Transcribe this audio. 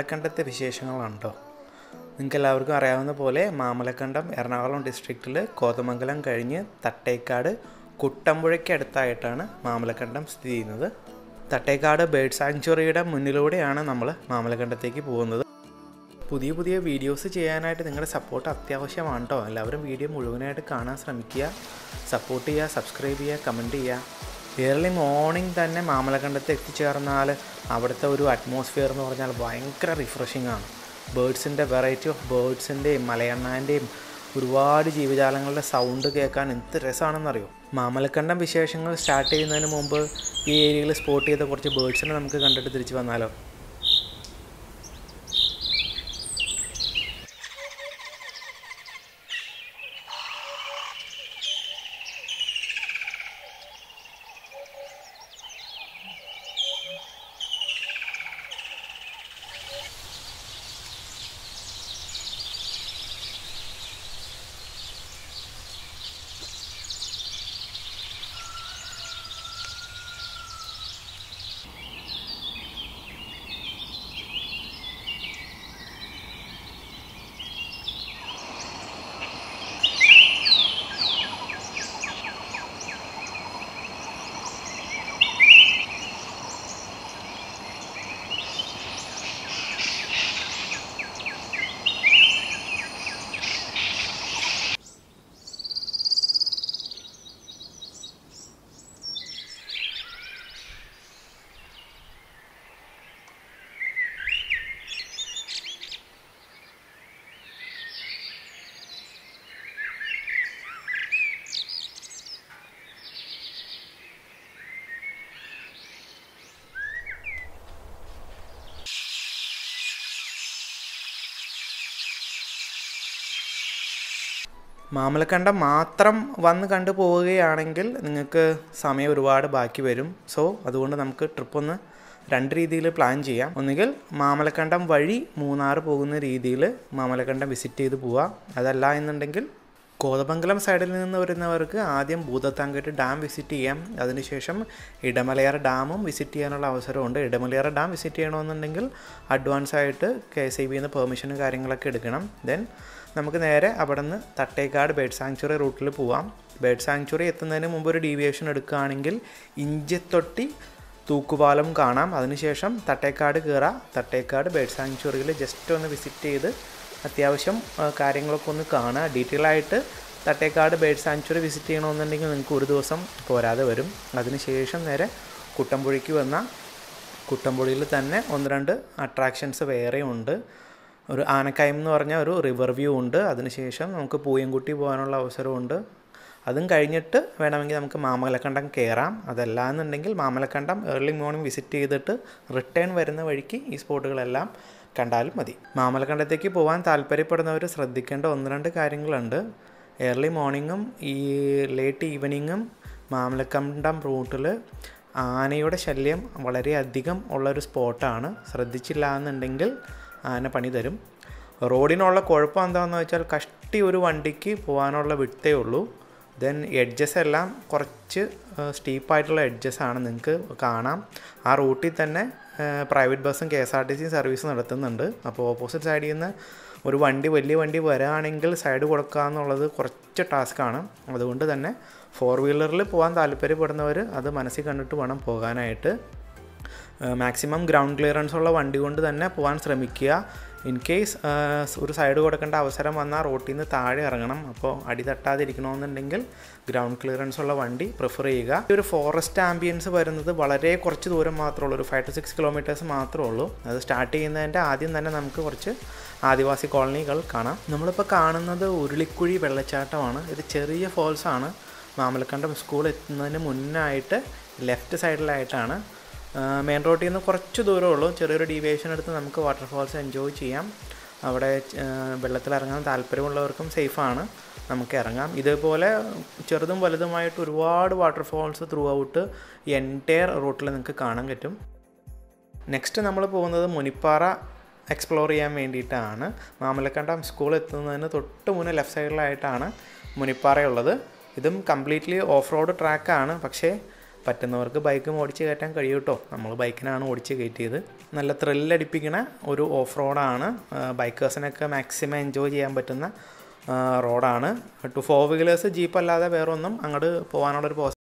മാമലക്കണ്ടത്തെ വിശേഷങ്ങളാണ് കേട്ടോ നിങ്ങൾക്ക് എല്ലാവർക്കും അറിയാവുന്ന പോലെ മാമലക്കണ്ടം എറണാകുളം ഡിസ്ട്രിക്റ്റിൽ കോതമംഗലം കഴിഞ്ഞ് തട്ടേക്കാട് കുട്ടമ്പുഴയ്ക്കടുത്തായിട്ടാണ് മാമലക്കണ്ടം സ്ഥിതി ചെയ്യുന്നത് തട്ടേക്കാട് ബേർഡ് സാങ്ച്വറിയുടെ മുന്നിലൂടെയാണ് നമ്മൾ മാമലക്കണ്ടത്തേക്ക് പോകുന്നത് പുതിയ പുതിയ വീഡിയോസ് ചെയ്യാനായിട്ട് നിങ്ങളുടെ സപ്പോർട്ട് അത്യാവശ്യമാണ് കേട്ടോ എല്ലാവരും വീഡിയോ മുഴുവനായിട്ട് കാണാൻ ശ്രമിക്കുക സപ്പോർട്ട് ചെയ്യുക സബ്സ്ക്രൈബ് ചെയ്യുക കമൻറ്റ് ചെയ്യുക ഏർലി മോർണിംഗ് തന്നെ മാമലക്കണ്ടത്ത് എത്തിച്ചേർന്നാൽ അവിടുത്തെ ഒരു അറ്റ്മോസ്ഫിയർ എന്ന് പറഞ്ഞാൽ ഭയങ്കര റിഫ്രഷിംഗ് ആണ് ബേർഡ്സിൻ്റെ വെറൈറ്റി ഓഫ് ബേർഡ്സിൻ്റെയും മലയണ്ണാൻ്റെയും ഒരുപാട് ജീവജാലങ്ങളുടെ സൗണ്ട് കേൾക്കാൻ എന്ത് രസമാണെന്നറിയോ മാമലക്കണ്ടം വിശേഷങ്ങൾ സ്റ്റാർട്ട് ചെയ്യുന്നതിന് മുമ്പ് ഈ ഏരിയയിൽ സ്പോട്ട് ചെയ്ത കുറച്ച് ബേർഡ്സിനെ നമുക്ക് കണ്ടിട്ട് തിരിച്ച് വന്നാലോ മാമലക്കണ്ടം മാത്രം വന്ന് കണ്ടു പോവുകയാണെങ്കിൽ നിങ്ങൾക്ക് സമയം ഒരുപാട് ബാക്കി വരും സോ അതുകൊണ്ട് നമുക്ക് ട്രിപ്പ് ഒന്ന് രണ്ട് രീതിയിൽ പ്ലാൻ ചെയ്യാം ഒന്നുകിൽ മാമലക്കണ്ടം വഴി മൂന്നാർ പോകുന്ന രീതിയിൽ മാമലക്കണ്ടം വിസിറ്റ് ചെയ്ത് പോവാം അതല്ല എന്നുണ്ടെങ്കിൽ കോതമംഗലം സൈഡിൽ നിന്ന് വരുന്നവർക്ക് ആദ്യം ഭൂതത്താങ്കട്ട് ഡാം വിസിറ്റ് ചെയ്യാം അതിനുശേഷം ഇടമലയാർ ഡാമും വിസിറ്റ് ചെയ്യാനുള്ള അവസരമുണ്ട് ഇടമലയാർ ഡാം വിസിറ്റ് ചെയ്യണമെന്നുണ്ടെങ്കിൽ അഡ്വാൻസ് ആയിട്ട് കെ എസ് ഐ ബിയിൽ നിന്ന് പെർമിഷനും കാര്യങ്ങളൊക്കെ എടുക്കണം ദെൻ നമുക്ക് നേരെ അവിടെ നിന്ന് തട്ടേക്കാട് ബേഡ് സാങ്ച്വറി റൂട്ടിൽ പോവാം ബേഡ് സാങ്ച്വറി എത്തുന്നതിന് മുമ്പ് ഒരു ഡീവിയേഷൻ എടുക്കുകയാണെങ്കിൽ ഇഞ്ചത്തൊട്ടി തൂക്കുപാലം കാണാം അതിനുശേഷം തട്ടേക്കാട് കയറാം തട്ടേക്കാട് ബേഡ് സാങ്ച്വറിയിൽ ജസ്റ്റ് ഒന്ന് വിസിറ്റ് ചെയ്ത് അത്യാവശ്യം കാര്യങ്ങളൊക്കെ ഒന്ന് കാണുക ഡീറ്റെയിൽ ആയിട്ട് തട്ടേക്കാട് ബേഡ് സാങ്ച്വറി വിസിറ്റ് ചെയ്യണമെന്നുണ്ടെങ്കിൽ നിങ്ങൾക്ക് ഒരു ദിവസം പോരാതെ വരും അതിനുശേഷം നേരെ കുട്ടമ്പുഴയ്ക്ക് വന്ന കുട്ടമ്പുഴയിൽ തന്നെ ഒന്ന് രണ്ട് അട്രാക്ഷൻസ് വേറെയും ഉണ്ട് ഒരു ആനക്കയം എന്ന് പറഞ്ഞ ഒരു റിവർ വ്യൂ ഉണ്ട് അതിനുശേഷം നമുക്ക് പൂയംകുട്ടി പോകാനുള്ള അവസരമുണ്ട് അതും കഴിഞ്ഞിട്ട് വേണമെങ്കിൽ നമുക്ക് മാമലക്കണ്ടം കയറാം അതല്ല എന്നുണ്ടെങ്കിൽ മാമലക്കണ്ടം ഏർലി മോർണിംഗ് വിസിറ്റ് ചെയ്തിട്ട് റിട്ടേൺ വരുന്ന വഴിക്ക് ഈ സ്പോട്ടുകളെല്ലാം കണ്ടാലും മതി മാമലക്കണ്ടത്തേക്ക് പോകാൻ താല്പര്യപ്പെടുന്നവർ ശ്രദ്ധിക്കേണ്ട ഒന്ന് രണ്ട് കാര്യങ്ങളുണ്ട് ഏർലി മോർണിംഗും ഈ ലേറ്റ് ഈവനിങ്ങും മാമലക്കണ്ടം റൂട്ടിൽ ആനയുടെ ശല്യം വളരെയധികം ഉള്ളൊരു സ്പോട്ടാണ് ശ്രദ്ധിച്ചില്ല എന്നുണ്ടെങ്കിൽ ആന പണി തരും റോഡിനുള്ള കുഴപ്പം എന്താണെന്ന് വെച്ചാൽ കഷ്ടി ഒരു വണ്ടിക്ക് പോകാനുള്ള വിട്ടേ ഉള്ളൂ ദെൻ എഡ്ജസ് എല്ലാം കുറച്ച് സ്റ്റീപ്പായിട്ടുള്ള എഡ്ജസ് ആണ് നിങ്ങൾക്ക് കാണാം ആ റൂട്ടിൽ തന്നെ പ്രൈവറ്റ് ബസ്സും K S R T C service നടത്തുന്നുണ്ട് അപ്പോൾ ഓപ്പോസിറ്റ് സൈഡിൽ നിന്ന് ഒരു വണ്ടി വലിയ വണ്ടി വരികയാണെങ്കിൽ സൈഡ് കൊടുക്കുക എന്നുള്ളത് കുറച്ച് ടാസ്ക്കാണ് അതുകൊണ്ട് തന്നെ ഫോർ വീലറിൽ പോകാൻ താല്പര്യപ്പെടുന്നവർ അത് മനസ്സിൽ കണ്ടിട്ട് വേണം പോകാനായിട്ട് മാക്സിമം ഗ്രൗണ്ട് ക്ലിയറൻസ് ഉള്ള വണ്ടി കൊണ്ട് തന്നെ പോകാൻ ശ്രമിക്കുക ഇൻ കേസ് ഒരു സൈഡ് കൊടുക്കേണ്ട അവസരം വന്നാൽ റോട്ടിൽ നിന്ന് താഴെ ഇറങ്ങണം അപ്പോൾ അടി തട്ടാതിരിക്കണമെന്നുണ്ടെങ്കിൽ ഗ്രൗണ്ട് ക്ലിയറൻസ് ഉള്ള വണ്ടി പ്രിഫർ ചെയ്യുക ഈ ഒരു ഫോറസ്റ്റ് ആംബിയൻസ് വരുന്നത് വളരെ കുറച്ച് ദൂരം മാത്രമേ ഉള്ളൂ ഒരു ഫൈവ് ടു സിക്സ് കിലോമീറ്റേഴ്സ് മാത്രമേ ഉള്ളൂ അത് സ്റ്റാർട്ട് ചെയ്യുന്നതിൻ്റെ ആദ്യം തന്നെ നമുക്ക് കുറച്ച് ആദിവാസി കോളനികൾ കാണാം നമ്മളിപ്പോൾ കാണുന്നത് ഉരുളിക്കുഴി വെള്ളച്ചാട്ടമാണ് ഇത് ചെറിയ ഫോൾസ് ആണ് മാമലക്കണ്ടം സ്കൂൾ എത്തുന്നതിന് മുന്നായിട്ട് ലെഫ്റ്റ് സൈഡിലായിട്ടാണ് മെയിൻ റോഡിൽ നിന്ന് കുറച്ച് ദൂരമേ ഉള്ളൂ ചെറിയൊരു ഡീവിയേഷൻ എടുത്ത് നമുക്ക് വാട്ടർഫാൾസ് എൻജോയ് ചെയ്യാം അവിടെ വെള്ളത്തിലിറങ്ങാൻ താല്പര്യമുള്ളവർക്കും സേഫാണ് നമുക്ക് ഇറങ്ങാം ഇതേപോലെ ചെറുതും വലുതുമായിട്ട് ഒരുപാട് വാട്ടർഫാൾസ് ത്രൂ ഔട്ട് എൻറ്റയർ റൂട്ടിൽ നിങ്ങൾക്ക് കാണാൻ പറ്റും നെക്സ്റ്റ് നമ്മൾ പോകുന്നത് മുനിപ്പാറ എക്സ്പ്ലോർ ചെയ്യാൻ വേണ്ടിയിട്ടാണ് മാമലക്കണ്ടം സ്കൂൾ എത്തുന്നതിന് തൊട്ട് മുന്നേ ലെഫ്റ്റ് സൈഡിലായിട്ടാണ് മുനിപ്പാറയുള്ളത് ഇതും കംപ്ലീറ്റ്ലി ഓഫ് റോഡ് ട്രാക്കാണ് പക്ഷേ പറ്റുന്നവർക്ക് ബൈക്കും ഓടിച്ച് കയറ്റാൻ കഴിയും കേട്ടോ നമ്മൾ ബൈക്കിനാണ് ഓടിച്ച് കയറ്റിയത് നല്ല ത്രില്ലടിപ്പിക്കണ ഒരു ഓഫ് റോഡാണ് ബൈക്കേഴ്സിനൊക്കെ മാക്സിമം എൻജോയ് ചെയ്യാൻ പറ്റുന്ന റോഡാണ് ടു ഫോർ വീലേഴ്സ് ജീപ്പ് അല്ലാതെ വേറെ ഒന്നും അങ്ങോട്ട് പോകാനുള്ളൊരു